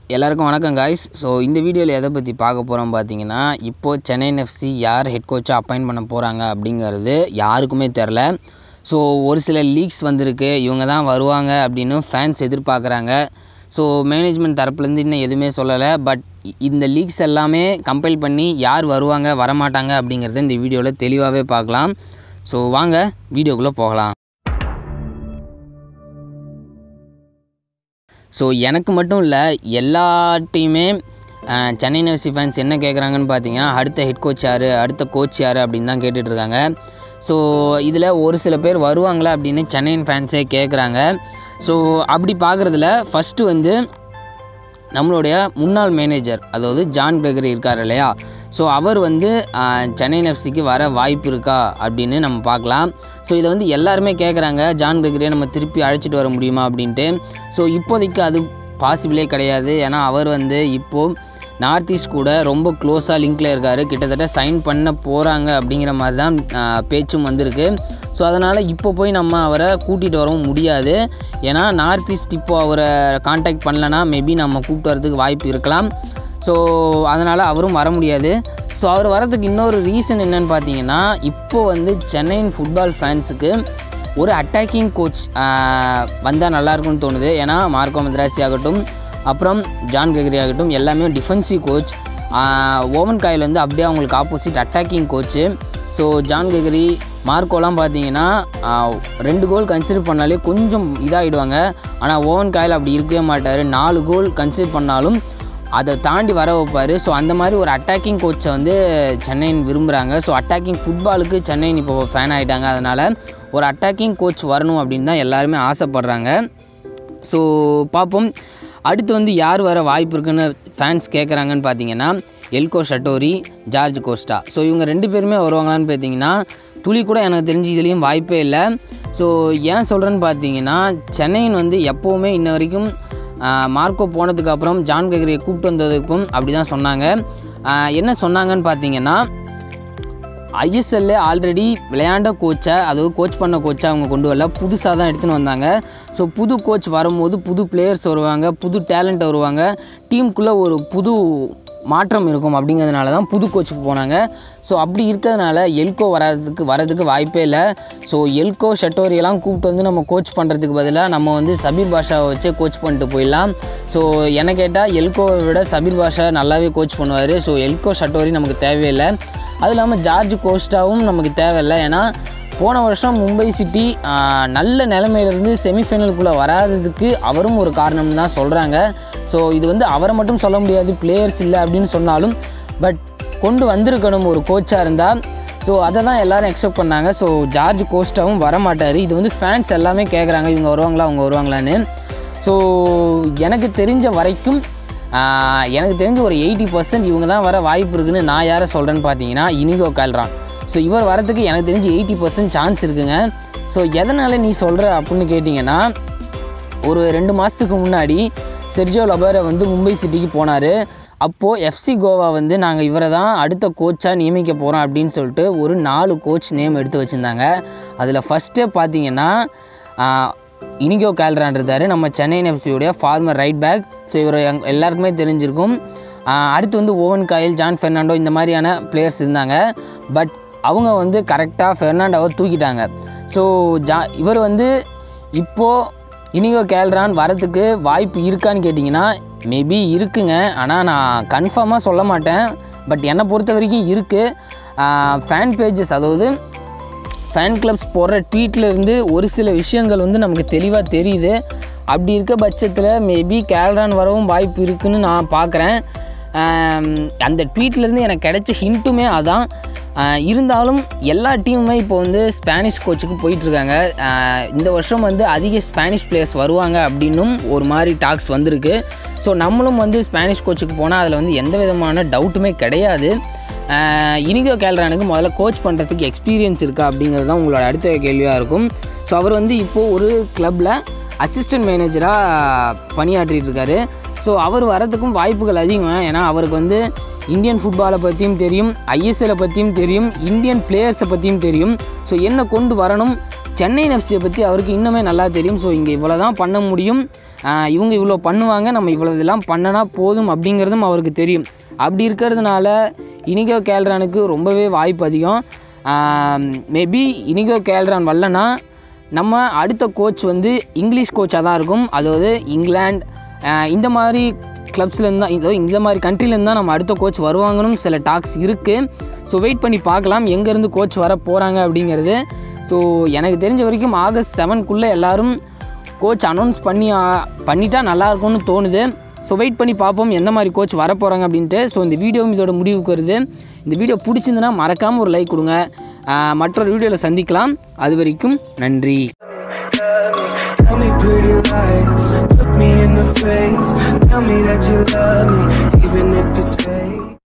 எல்லாருக்கும் வணக்கம் guys so இந்த வீடியோவில் எதை பற்றி பார்க்க போகிறோம் பார்த்தீங்கன்னா இப்போது சென்னை எஃப்சி யார் ஹெட் கோச்சாக அப்பாயின்ட் பண்ண போகிறாங்க அப்படிங்கிறது யாருக்குமே தெரில ஸோ ஒரு சில லீக்ஸ் வந்திருக்கு இவங்க தான் வருவாங்க அப்படின்னு ஃபேன்ஸ் எதிர்பார்க்குறாங்க ஸோ மேனேஜ்மெண்ட் தரப்புலேருந்து இன்னும் எதுவுமே சொல்லலை பட் இந்த லீக்ஸ் எல்லாமே கம்பைல் பண்ணி யார் வருவாங்க வரமாட்டாங்க அப்படிங்கிறத இந்த வீடியோவில் தெளிவாகவே பார்க்கலாம் ஸோ வாங்க வீடியோக்குள்ளே போகலாம் ஸோ எனக்கு மட்டும் இல்லை எல்லாட்டையுமே அஹ், சென்னை எஃப்சி ஃபேன்ஸ் என்ன கேட்குறாங்கன்னு பார்த்தீங்கன்னா அடுத்த ஹெட் கோச் யார் அடுத்த கோச் யார் அப்படின்னு தான் கேட்டுட்டு இருக்காங்க ஸோ இதில் ஒரு சில பேர் வருவாங்களா அப்படின்னு சென்னையின் ஃபேன்ஸே கேட்குறாங்க ஸோ அப்படி பார்க்குறதுல ஃபஸ்ட்டு வந்து நம்மளுடைய முன்னாள் மேனேஜர் அதாவது ஜான் கிரெகரி இருக்கார் இல்லையா ஸோ அவர் வந்து ஆஹ், சென்னை எஃப்சிக்கு வர வாய்ப்பு இருக்கா அப்படின்னு நம்ம பார்க்கலாம் ஸோ இதை வந்து எல்லாருமே கேட்குறாங்க ஜான் கிரெகரியை நம்ம திருப்பி அழைச்சிட்டு வர முடியுமா அப்படின்ட்டு ஸோ இப்போதைக்கு அது பாசிபிளே கிடையாது ஏன்னா அவர் வந்து இப்போது நார்த் ஈஸ்ட் கூட ரொம்ப க்ளோஸாக லிங்க்கில் இருக்கார் கிட்டத்தட்ட சைன் பண்ண போகிறாங்க அப்படிங்கிற மாதிரி தான் ஆஹ், பேச்சும் வந்திருக்கு ஸோ அதனால் இப்போ போய் நம்ம அவரை கூட்டிகிட்டு வரவும் முடியாது ஏன்னா நார்த் ஈஸ்ட் இப்போ அவரை காண்டாக்ட் பண்ணலனா மேபி நம்ம கூப்பிட்டு வரதுக்கு வாய்ப்பு இருக்கலாம் ஸோ அதனால் அவரும் வர முடியாது ஸோ அவர் வரதுக்கு இன்னொரு ரீசன் என்னன்னு பார்த்தீங்கன்னா இப்போ வந்து சென்னையின் ஃபுட்பால் ஃபேன்ஸுக்கு ஒரு அட்டாக்கிங் கோச் வந்தால் நல்லாயிருக்கும்னு தோணுது ஏன்னா மார்க்கோ மദ്രാசி ஆகட்டும் அப்புறம் ஜான் கெகரி ஆகட்டும் எல்லாமே டிஃபென்சிவ் கோச் ஓவன் காயில் வந்து அப்படியே அவங்களுக்கு opposite attacking coach so John Gregory மார்க்கோலாம் பார்த்தீங்கன்னா ஆஹ், ரெண்டு கோல் கன்சிடர் பண்ணாலே கொஞ்சம் இதாகிடுவாங்க ஆனால் ஓவன் காயில் அப்படி இருக்கவே மாட்டார் நாலு கோல் கன்சிடர் பண்ணாலும் அதை தாண்டி வர வைப்பார் ஸோ அந்த மாதிரி ஒரு அட்டாக்கிங் கோச்சை வந்து சென்னையின் விரும்புகிறாங்க ஸோ அட்டாக்கிங் ஃபுட்பாலுக்கு சென்னையின் இப்போ ஃபேன் ஆகிட்டாங்க அதனால் ஒரு அட்டாக்கிங் கோச் வரணும் அப்படின்னு தான் எல்லாருமே ஆசைப்பட்றாங்க ஸோ பார்ப்போம் அடுத்து வந்து யார் வர வாய்ப்பு இருக்குன்னு ஃபேன்ஸ் கேட்குறாங்கன்னு பார்த்தீங்கன்னா Eelco Schattorie Jorge Costa so இவங்க ரெண்டு பேருமே வருவாங்களான்னு பார்த்தீங்கன்னா துளி கூட எனக்கு தெரிஞ்சு இதுலேயும் வாய்ப்பே இல்லை ஸோ ஏன் சொல்கிறேன்னு பார்த்தீங்கன்னா சென்னையின் வந்து எப்போவுமே இன்ன வரைக்கும் ஆஹ், மார்க்கோ போனதுக்கு அப்புறம் ஜான் கெகரியை கூப்பிட்டு வந்ததுக்கும் அப்படி தான் சொன்னாங்க ஆஹ், என்ன சொன்னாங்கன்னு பார்த்தீங்கன்னா ஐஎஸ்எல்ல ஆல்ரெடி விளையாண்ட கோச்சை அதாவது கோச் பண்ண கோச்சை அவங்க கொண்டு வரல புதுசாக தான் எடுத்துன்னு வந்தாங்க ஸோ புது கோச் வரும்போது புது பிளேயர்ஸ் வருவாங்க புது டேலண்ட் வருவாங்க டீமுக்குள்ளே ஒரு புது மாற்றம் இருக்கும் அப்படிங்கிறதுனால தான் புது கோச்சுக்கு போனாங்க ஸோ அப்படி இருக்கிறதுனால எல்கோ வராதுக்கு வரதுக்கு வாய்ப்பே இல்லை ஸோ எல்கோ ஷட்டோரியெல்லாம் கூப்பிட்டு வந்து நம்ம கோச் பண்ணுறதுக்கு பதிலாக நம்ம வந்து சபீர் பாஷாவை வச்சே கோச் பண்ணிட்டு போயிடலாம் ஸோ என்ன கேட்டால் எல்கோவை விட சபீர் பாஷா நல்லாவே கோச் பண்ணுவார் ஸோ எல்கோ ஷட்டோரி நமக்கு தேவையில்லை அது இல்லாமல் ஜார்ஜ் கோஸ்டாவும் நமக்கு தேவையில்லை ஏன்னா போன வருஷம் மும்பை சிட்டி ஆஹ், நல்ல நிலைமையிலிருந்து செமிஃபைனலுக்குள்ளே வராததுக்கு அவரும் ஒரு காரணம்னு தான் சொல்கிறாங்க ஸோ இது வந்து அவரை மட்டும் சொல்ல முடியாது பிளேயர்ஸ் இல்லை அப்படின்னு சொன்னாலும் பட் கொண்டு வந்திருக்கணும் ஒரு கோச்சாக இருந்தால் ஸோ அதை தான் எல்லாரும் எக்ஸெப்ட் பண்ணாங்க ஸோ ஜார்ஜ் கோஸ்டாவும் வரமாட்டார் இது வந்து ஃபேன்ஸ் எல்லாமே கேட்குறாங்க இவங்க வருவாங்களா அவங்க வருவாங்களான்னு ஸோ எனக்கு தெரிஞ்ச வரைக்கும் ஆஹ், எனக்கு தெரிஞ்ச ஒரு எயிட்டி பர்சன்ட் இவங்க தான் வர வாய்ப்பு இருக்குன்னு நான் யாரை சொல்கிறேன்னு பார்த்தீங்கன்னா இனிகோ கால்ரான் ஸோ இவர் வரதுக்கு எனக்கு தெரிஞ்சு எயிட்டி பர்சன்ட் சான்ஸ் இருக்குங்க ஸோ எதனால் நீ சொல்கிற அப்படின்னு கேட்டிங்கன்னா ஒரு ரெண்டு மாதத்துக்கு முன்னாடி செர்ஜியோ லபேரை வந்து மும்பை சிட்டிக்கு போனார் அப்போது எஃப்சி கோவா வந்து நாங்கள் இவரை தான் அடுத்த கோச்சாக நியமிக்க போகிறோம் அப்படின்னு சொல்லிட்டு ஒரு நாலு கோச் நேம் எடுத்து வச்சுருந்தாங்க அதில் ஃபஸ்ட்டே பார்த்தீங்கன்னா ஆஹ், இனிகோ கேல்ரான் இருந்தார் நம்ம சென்னை எஃப்சியோடைய ஃபார்மர் ரைட் பேக் ஸோ இவர் எங் எல்லாருக்குமே தெரிஞ்சிருக்கும் ஆஹ், அடுத்து வந்து ஓவன் காயில் ஜான் ஃபெர்னாண்டோ இந்த மாதிரியான பிளேயர்ஸ் இருந்தாங்க பட் அவங்க வந்து கரெக்டாக ஃபெர்னாண்டோவை தூக்கிட்டாங்க ஸோ ஜா இவர் வந்து இப்போது இனிகோ கேல்ரான் வரதுக்கு வாய்ப்பு இருக்கான்னு கேட்டிங்கன்னா மேபி இருக்குங்க ஆனால் நான் கன்ஃபார்மாக சொல்ல மாட்டேன் பட் என்னை பொறுத்த வரைக்கும் இருக்குது ஃபேன் பேஜஸ் அதாவது ஃபேன் கிளப்ஸ் போடுற ட்வீட்ல இருந்து ஒரு சில விஷயங்கள் வந்து நமக்கு தெளிவாக தெரியுது அப்படி இருக்க பட்சத்தில் மேபி கேல்ரான் வரவும் வாய்ப்பு இருக்குன்னு நான் பார்க்குறேன் அந்த ட்வீட்லேருந்து எனக்கு கிடைச்ச ஹிண்ட்டுமே அதான் ஆஹ் இருந்தாலும் எல்லா டீமுமே இப்போ வந்து ஸ்பானிஷ் கோச்சுக்கு போயிட்டுருக்காங்க இந்த வருஷம் வந்து அதிக ஸ்பானிஷ் பிளேயர்ஸ் வருவாங்க அப்படின்னும் ஒரு மாதிரி டாக்ஸ் வந்திருக்கு ஸோ நம்மளும் வந்து ஸ்பானிஷ் கோச்சுக்கு போனால் அதில் வந்து எந்த விதமான டவுட்டுமே கிடையாது ஆஹ் இனிகோ கேல்ரானுக்கு முதல்ல கோச் பண்ணுறதுக்கு எக்ஸ்பீரியன்ஸ் இருக்கா அப்படிங்கிறது தான் உங்களோட அடுத்த கேள்வியாக இருக்கும் ஸோ அவர் வந்து இப்போது ஒரு கிளப்பில் அசிஸ்டன்ட் மேனேஜராக பணியாற்றிட்டு இருக்காரு ஸோ அவர் வரதுக்கும் வாய்ப்புகள் அதிகம் ஏன்னா அவருக்கு வந்து இந்தியன் ஃபுட்பாலை பற்றியும் தெரியும் ஐஎஸ்எல்லை பற்றியும் தெரியும் இந்தியன் பிளேயர்ஸை பற்றியும் தெரியும் ஸோ என்ன கொண்டு வரணும் சென்னை எஃப்சியை பற்றி அவருக்கு இன்னுமே நல்லா தெரியும் ஸோ இங்கே இவ்வளோ தான் பண்ண முடியும் ஆஹ் இவங்க இவ்வளோ பண்ணுவாங்க நம்ம இவ்வளோ இதெல்லாம் பண்ணனா போதும் அப்படிங்கிறதும் அவருக்கு தெரியும் அப்படி இருக்கிறதுனால இனிகோ கேல்ரானுக்கு ரொம்பவே வாய்ப்பு அதிகம் மேபி இனிகோ கேல்ரான் வரலனா நம்ம அடுத்த கோச் வந்து இங்கிலீஷ் கோச்சாக தான் இருக்கும் அதாவது இங்கிலாந்து ஆஹ் இந்த மாதிரி கிளப்ஸ்லேருந்து தான் இதோ இந்த மாதிரி கண்ட்ரிலேருந்து தான் நம்ம அடுத்த கோச் வருவாங்கன்னு சில டாக்ஸ் இருக்குது ஸோ வெயிட் பண்ணி பார்க்கலாம் எங்கேருந்து கோச் வர போகிறாங்க அப்படிங்கிறது ஸோ எனக்கு தெரிஞ்ச வரைக்கும் ஆகஸ்ட் செவன்குள்ளே எல்லாரும் கோச் அனௌன்ஸ் பண்ணி ஆ- பண்ணிட்டா நல்லா இருக்கும்னு தோணுது ஸோ வெயிட் பண்ணி பார்ப்போம் எந்த மாதிரி கோச் வர போகிறாங்க அப்படின்ட்டு ஸோ இந்த வீடியோவும் இதோட முடிவுக்கு வருது இந்த வீடியோ பிடிச்சிருந்துன்னா மறக்காமல் ஒரு லைக் கொடுங்க ஆஹ் மற்றொரு வீடியோவில் சந்திக்கலாம் அது வரைக்கும் நன்றி Tell me pretty lies, look me in the face. Tell me that you love me, even if it's fake.